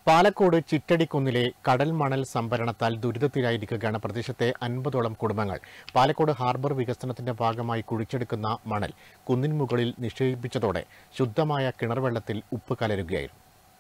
പാലക്കോട് ചിറ്റടിക്കുന്നിലെ കടൽ മണൽ സംഭരണത്താൽ ദുരിതത്തിലായിരിക്കുകയാണ് പ്രദേശത്തെ അൻപതോളം കുടുംബങ്ങൾ പാലക്കോട് ഹാർബർ വികസനത്തിന്റെ ഭാഗമായി കുഴിച്ചെടുക്കുന്ന മണൽ കുന്നിൻ മുകളിൽ നിക്ഷേപിച്ചതോടെ ശുദ്ധമായ കിണർ വെള്ളത്തിൽ ഉപ്പ് കലരുകയായിരുന്നു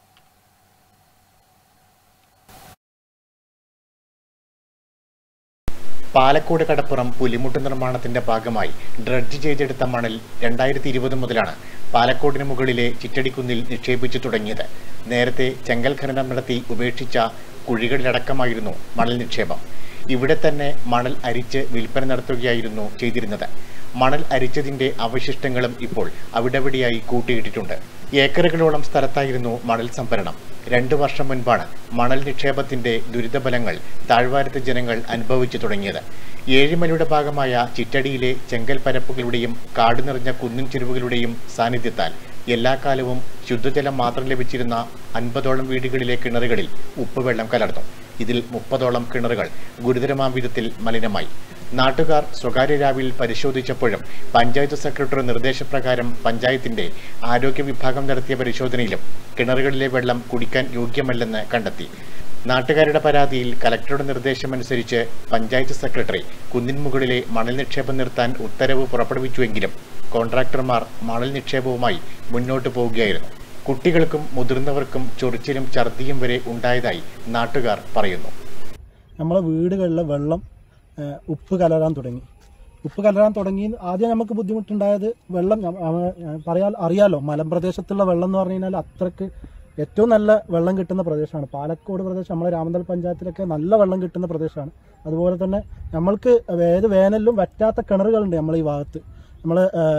പാലക്കോട് കടപ്പുറം പുലിമുട്ട് നിർമ്മാണത്തിന്റെ ഭാഗമായി ഡ്രഡ്ജ് ചെയ്തെടുത്ത മണൽ രണ്ടായിരത്തി ഇരുപത് മുതലാണ് പാലക്കോടിന് മുകളിലെ ചിറ്റടിക്കുന്നിൽ നിക്ഷേപിച്ചു തുടങ്ങിയത് നേരത്തെ ചെങ്കൽ ഖനനം നടത്തി ഉപേക്ഷിച്ച കുഴികളിലടക്കമായിരുന്നു മണൽ നിക്ഷേപം ഇവിടെ തന്നെ മണൽ അരിച്ച് വിൽപ്പന നടത്തുകയായിരുന്നു ചെയ്തിരുന്നത് മണൽ അരിച്ചതിന്റെ അവശിഷ്ടങ്ങളും ഇപ്പോൾ അവിടെവിടെയായി കൂട്ടിയിട്ടിട്ടുണ്ട് ഏക്കറുകളോളം സ്ഥലത്തായിരുന്നു മണൽ സംഭരണം രണ്ടു വർഷം മുൻപാണ് മണൽ നിക്ഷേപത്തിന്റെ ദുരിതഫലങ്ങൾ താഴ്വാരത്തെ ജനങ്ങൾ അനുഭവിച്ചു തുടങ്ങിയത് ഏഴിമലയുടെ ഭാഗമായ ചിറ്റടിയിലെ ചെങ്കൽ പരപ്പുകളുടെയും കാട് നിറഞ്ഞ കുന്നിൻ ചെരുവുകളുടെയും സാന്നിധ്യത്താൽ എല്ലാ കാലവും ശുദ്ധജലം മാത്രം ലഭിച്ചിരുന്ന അൻപതോളം വീടുകളിലെ കിണറുകളിൽ ഉപ്പുവെള്ളം കലർന്നു ഇതിൽ മുപ്പതോളം കിണറുകൾ ഗുരുതരമാം വിധത്തിൽ മലിനമായി നാട്ടുകാർ സ്വകാര്യ രാവിൽ പരിശോധിച്ചപ്പോഴും പഞ്ചായത്ത് സെക്രട്ടറി നിർദ്ദേശപ്രകാരം പഞ്ചായത്തിന്റെ ആരോഗ്യ വിഭാഗം നടത്തിയ പരിശോധനയിലും കിണറുകളിലെ വെള്ളം കുടിക്കാൻ യോഗ്യമല്ലെന്ന് കണ്ടെത്തി നാട്ടുകാരുടെ പരാതിയിൽ കലക്ടറുടെ നിർദ്ദേശമനുസരിച്ച് പഞ്ചായത്ത് സെക്രട്ടറി കുന്നിൻ മുകളിലെ മണൽ നിക്ഷേപം നിർത്താൻ ഉത്തരവ് പുറപ്പെടുവിച്ചുവെങ്കിലും കോൺട്രാക്ടർമാർ മണൽ നിക്ഷേപവുമായി മുന്നോട്ടു പോവുകയായിരുന്നു കുട്ടികൾക്കും മുതിർന്നവർക്കും ചൊറിച്ചിലും ഛർദിയും വരെ ഉണ്ടായതായി നാട്ടുകാർ പറയുന്നു നമ്മളെ വീടുകളിലെ വെള്ളം ആ, ഉപ്പ് കലരാൻ തുടങ്ങി ഉപ്പ് കലരാൻ തുടങ്ങി ആദ്യം നമുക്ക് ബുദ്ധിമുട്ടുണ്ടായത് വെള്ളം ഞ- ആ, പറയാൻ അറിയാലോ മലമ്പ്രദേശത്തുള്ള വെള്ളം എന്ന് പറഞ്ഞു കഴിഞ്ഞാൽ അത്രക്ക് ഏറ്റവും നല്ല വെള്ളം കിട്ടുന്ന പ്രദേശമാണ് പാലക്കോട് പ്രദേശം നമ്മളെ രാമന്തൽ പഞ്ചായത്തിലൊക്കെ നല്ല വെള്ളം കിട്ടുന്ന പ്രദേശമാണ് അതുപോലെ തന്നെ നമ്മൾക്ക് ഏത് വേനലിലും വറ്റാത്ത കിണറുകളുണ്ട് നമ്മളെ ഈ ഭാഗത്ത് നമ്മൾ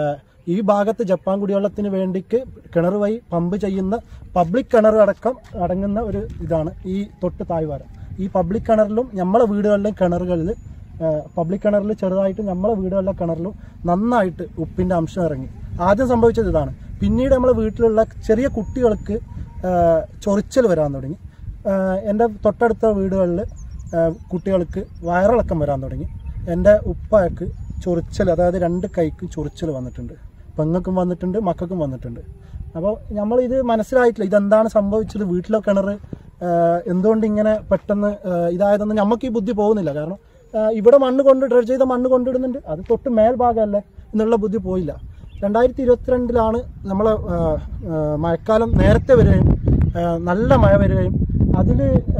ഈ ഭാഗത്ത് ജപ്പാൻ കുടിവെള്ളത്തിന് വേണ്ടിക്ക് കിണർ വഴി പമ്പ് ചെയ്യുന്ന പബ്ലിക് കിണർ അടക്കം അടങ്ങുന്ന ഒരു ഇതാണ് ഈ തൊട്ട് താഴ്വാരം ഈ പബ്ലിക് കിണറിലും നമ്മളെ വീടുകളിലും കിണറുകളിൽ പബ്ലിക് കിണറിൽ ചെറുതായിട്ട് നമ്മളെ വീടുകളിലെ കിണറിലും നന്നായിട്ട് ഉപ്പിന്റെ അംശം ഇറങ്ങി ആദ്യം സംഭവിച്ചത് ഇതാണ് പിന്നീട് നമ്മളെ വീട്ടിലുള്ള ചെറിയ കുട്ടികൾക്ക് ആ, ചൊറിച്ചൽ വരാൻ തുടങ്ങി ആ, എൻ്റെ തൊട്ടടുത്ത വീടുകളിൽ കുട്ടികൾക്ക് വയറിളക്കം വരാൻ തുടങ്ങി എൻ്റെ ഉപ്പയ്ക്ക് ചൊറിച്ചൽ അതായത് രണ്ട് കൈക്കും ചൊറിച്ചൽ വന്നിട്ടുണ്ട് പെങ്ങൾക്കും വന്നിട്ടുണ്ട് മക്കൾക്കും വന്നിട്ടുണ്ട് അപ്പോൾ നമ്മൾ ഇത് മനസ്സിലായിട്ടില്ല ഇതെന്താണ് സംഭവിച്ചത് വീട്ടിലെ കിണർ എന്തുകൊണ്ട് ഇങ്ങനെ പെട്ടെന്ന് ആ, ഇതായതെന്ന് നമുക്ക് ഈ ബുദ്ധി പോകുന്നില്ല കാരണം ആ, ഇവിടെ മണ്ണ് കൊണ്ട് ഡ്രഡ് ചെയ്ത മണ്ണ് കൊണ്ടിടുന്നുണ്ട് അത് തൊട്ട് മേൽഭാഗമല്ലേ എന്നുള്ള ബുദ്ധി പോയില്ല രണ്ടായിരത്തി ഇരുപത്തിരണ്ടിലാണ് നമ്മൾ മഴക്കാലം നേരത്തെ വരികയും ആ, നല്ല മഴ വരികയും അതിൽ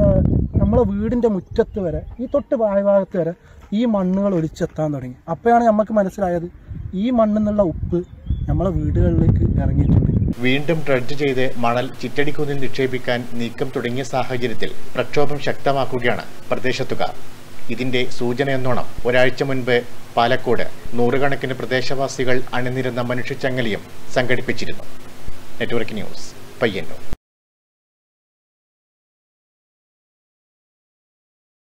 നമ്മളെ വീടിൻ്റെ മുറ്റത്ത് വരെ ഈ തൊട്ട് ഭാഗത്ത് വരെ ഈ മണ്ണുകൾ ഒലിച്ചെത്താൻ തുടങ്ങി അപ്പോഴാണ് നമുക്ക് മനസ്സിലായത് ഈ മണ്ണിൽ ഉപ്പ് നമ്മളെ വീടുകളിലേക്ക് ഇറങ്ങിയിട്ടുണ്ട് വീണ്ടും ഡ്രഡ്ജ് ചെയ്ത് മണൽ ചിറ്റടിക്കുന്നിൽ നിക്ഷേപിക്കാൻ നീക്കം തുടങ്ങിയ സാഹചര്യത്തിൽ പ്രക്ഷോഭം ശക്തമാക്കുകയാണ് പ്രദേശത്തുകാർ ഇതിന്റെ സൂചനയെന്നോണം ഒരാഴ്ച മുൻപ് പാലക്കോട് നൂറുകണക്കിന് പ്രദേശവാസികൾ അണിനിരുന്ന മനുഷ്യച്ചങ്ങലിയും സംഘടിപ്പിച്ചിരുന്നു നെറ്റ്വർക്ക് ന്യൂസ് പയ്യന്നൂർ